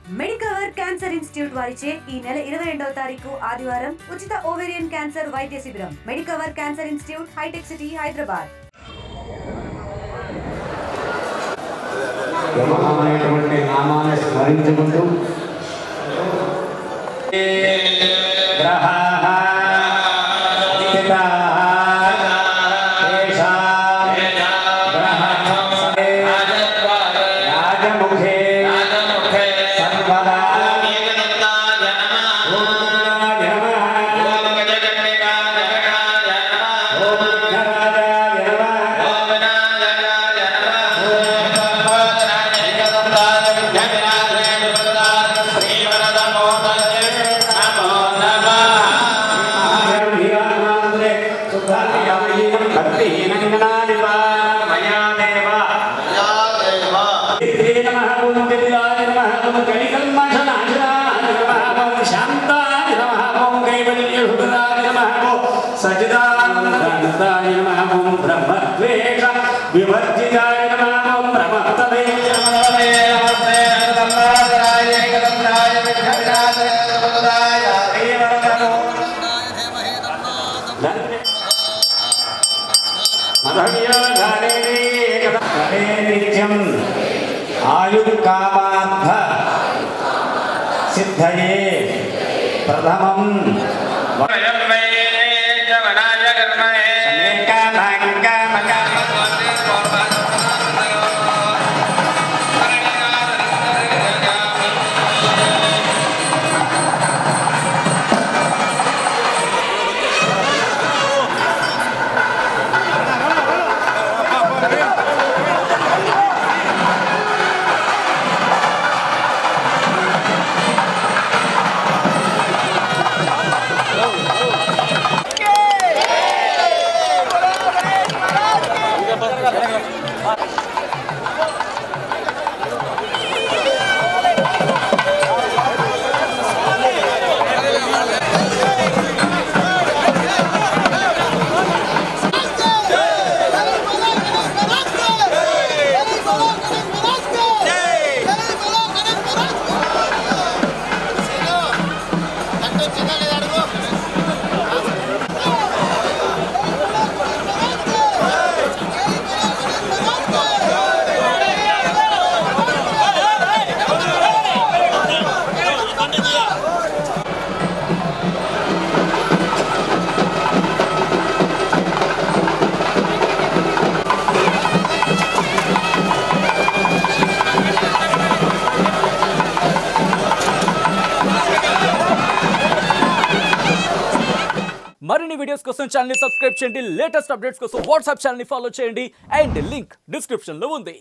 Medicover cancer institute వారిచే ఈ నెల ఇరవై రెండవ తారీఖు ఆదివారం ఉచిత ఓవేరియన్ క్యాన్సర్ వైద్య శిబిరం Medicover cancer institute hitech city Hyderabad యమహమైనటువంటి నామాన్ని స్మరించుకుంటూ గ్రహాः స్థితాः తేషాం గ్రహణే రాజముఖే సర్వదా ఓం గణాయ నమః ఓం విఘ్నరాజాయ నమః ధీరామాంద్రే సుధార్యామయీనం భక్తిహీనంగనాదివా మయా దేవా శ్రీ నమః ఓం దివ్యాయ నమః ఓం కలికల్మషనాశనాయ నమః ఓం శాంతాయ నమః ఓం కైవల్యహృదాయ నమః ఓం సచిదానందాయ నమః ఓం బ్రహ్మద్వేష వివర్జితాయ నమః ఓం బ్రహ్మతదైత్య నిత్యం ఆయుర్కామార్థ సిద్ధయే ప్రథమం మరిన్ని వీడియోస్ కోసం ఛానల్ సబ్స్క్రైబ్ చేయండి లేటెస్ట్ అప్డేట్స్ కోసం వాట్సాప్ ఛానల్ ఫాలో చేయండి అండ్ లింక్ డిస్క్రిప్షన్ లో ఉంది